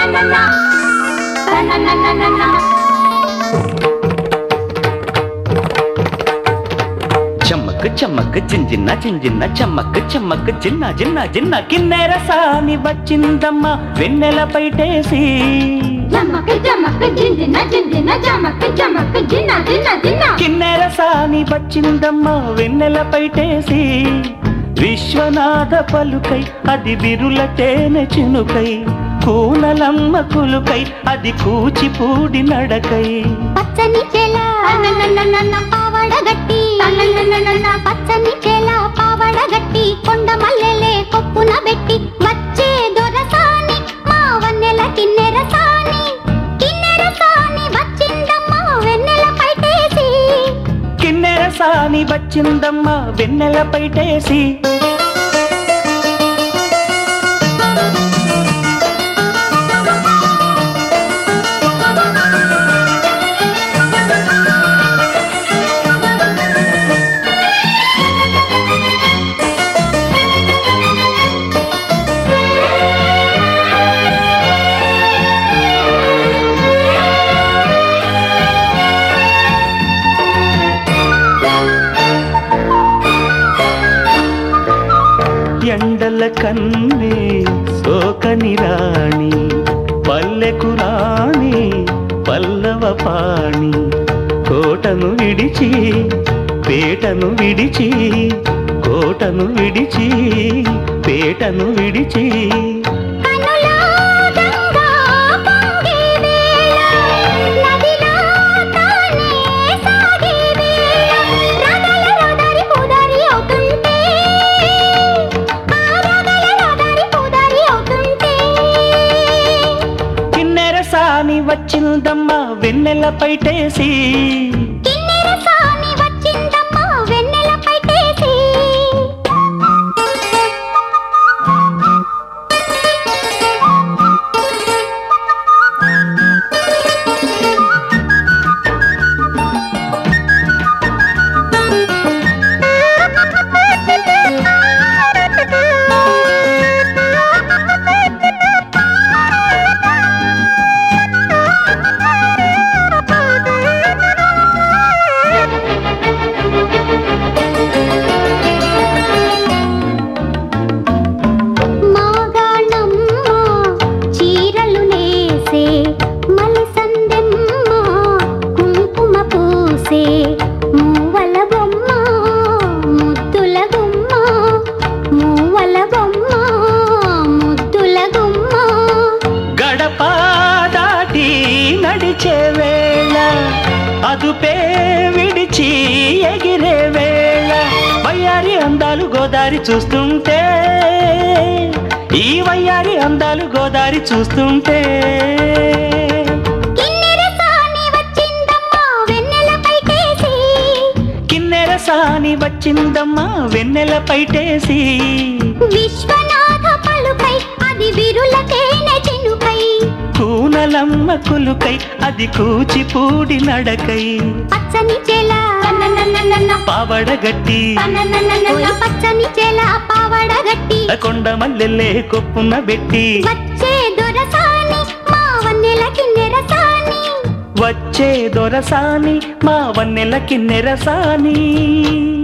చమ్మక్ చమ్మక్ చింజిన్న చింజిన్న చమ్మక్ చమ్మక్ చిన్న చిన్న చిన్న కిన్నెర సాని వచ్చిందమ్మ వెన్నెల పైటేసి జమక్ జమక్ జింజిన జింజిన జమక్ జమక్ జిన్న జిన్న జిన్న కిన్నెర సాని వచ్చిందమ్మ వెన్నెల పైటేసి విశ్వనాథ పలుకై అది విరుల తేనె చినుకై కూనలమ్మ కులుకై అది కూచిపూడి నడకై పచ్చని చెల పావడ గట్టి పచ్చని చెల పావడ గట్టి కొండ మల్లెలే కొప్పున పెట్టి వచ్చే దొరసాని మా వన్నెల కిన్నెర సాని కిన్నెర సాని వచ్చిందమ్మ వెన్నెల పైటేసి కిన్నెర సాని వచ్చిందమ్మ వెన్నెల పైటేసి ఎండల కన్నే సోకని రాణి పల్లెకు రాణి పల్లవ పాణి కోటను విడిచి పేటను విడిచి కోటను విడిచి పేటను విడిచి కనులా గంగా పొంగే వేళ నదిలో తానే సాగే వేళ రగల రదరి పుదరి అవుతుంటే ఆ రగల రదరి పుదరి అవుతుంటే కిన్నెర సాని వచ్చిందమ్మ వెన్నెల పైటేసి కిన్నెర సాని వచ్చిందమ్మ వెన్నెల పైటేసి మాగాణమ్మ చీరలు నేసే మలసందెమ్మ కుంకుమ పూసే మూవల బొమ్మ ముద్దుల గుమ్మ మూవల బొమ్మ ముద్దుల గుమ్మ గడప దాటి నడిచే వేళ అదుపే విడిచి ఎగిరే వేళ వయ్యారి అందాలు గోదారి చూస్తుంటే ఈ వయ్యారి అందాలు గోదారి చూస్తుంటే కిన్నెర సాని వచ్చిందమ్మ వెన్నెల పైటేసి కిన్నెర సాని వచ్చిందమ్మా వెన్నెల పైటేసి విశ్వనాథ పలుకై అది విరుల తేనె చినుకై కూనలమ్మ కులుకై అది కూచిపూడి నడకై పచ్చని చెల పావడగట్టి ఓయ్ పచ్చని చెల పావడ గట్టి కొండ మల్లెల్లే కొప్పున పెట్టి వచ్చే దొరసాని మా వన్నెల కిన్నెర సాని వచ్చే దొరసాని మా వన్నెల కిన్నెరసాని